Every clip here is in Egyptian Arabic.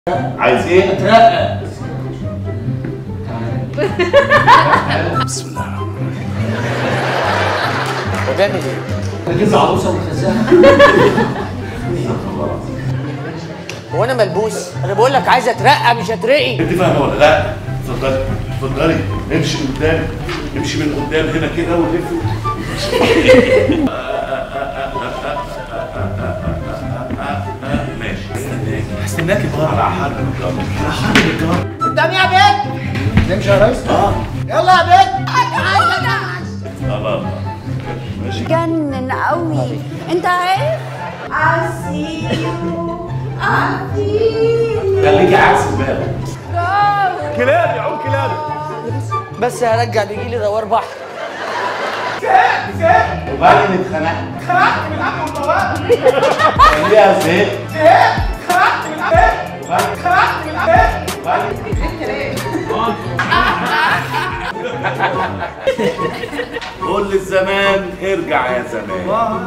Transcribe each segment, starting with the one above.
عايز ايه؟ اترقى بسم الله الرحمن وبيعمل ايه؟ بجيب عروسه وخزانه هو انا ملبوس؟ انا بقول لك عايز اترقى مش اترقي انت فاهمه ولا لا؟ اتفضلي اتفضلي امشي قدام امشي من قدام هنا كده ولف ماشي هستناكي هستناكي بره على حرب الجار على حرب الجار قدام يا بنت نمشي يا ريس اه يلا يا بنت خلاص ماشي جنن قوي انت عارف عسيو عسيو خليكي عكس الباب جو كلاب يا عم كلاب بس هرجع بيجي لي دوار بحر وبعدين اتخنقت اتخنقت من الامن والبواب خليها زهقت اتخنقت من الامن اتخنقت من الامن قول للزمان ارجع يا زمان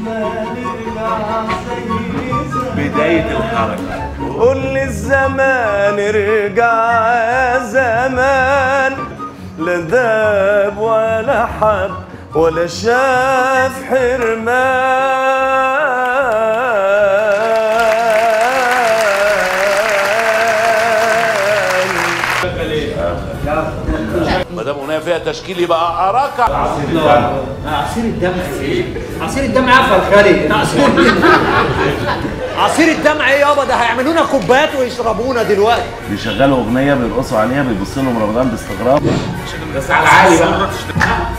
بداية الحركة قول للزمان ارجع يا زمان لا داب ولا حب ولا شاف حرمان ما دام اغنيه فيها تشكيل يبقى حركه عصير الدمع ايه؟ عصير الدمع عفوا خالي عصير عصير الدمع ايه يابا ده هيعملوا لنا كوبايات ويشربونا دلوقتي بيشغلوا اغنيه بيرقصوا عليها بيبص لهم رمضان باستغراب بس على عالي بقى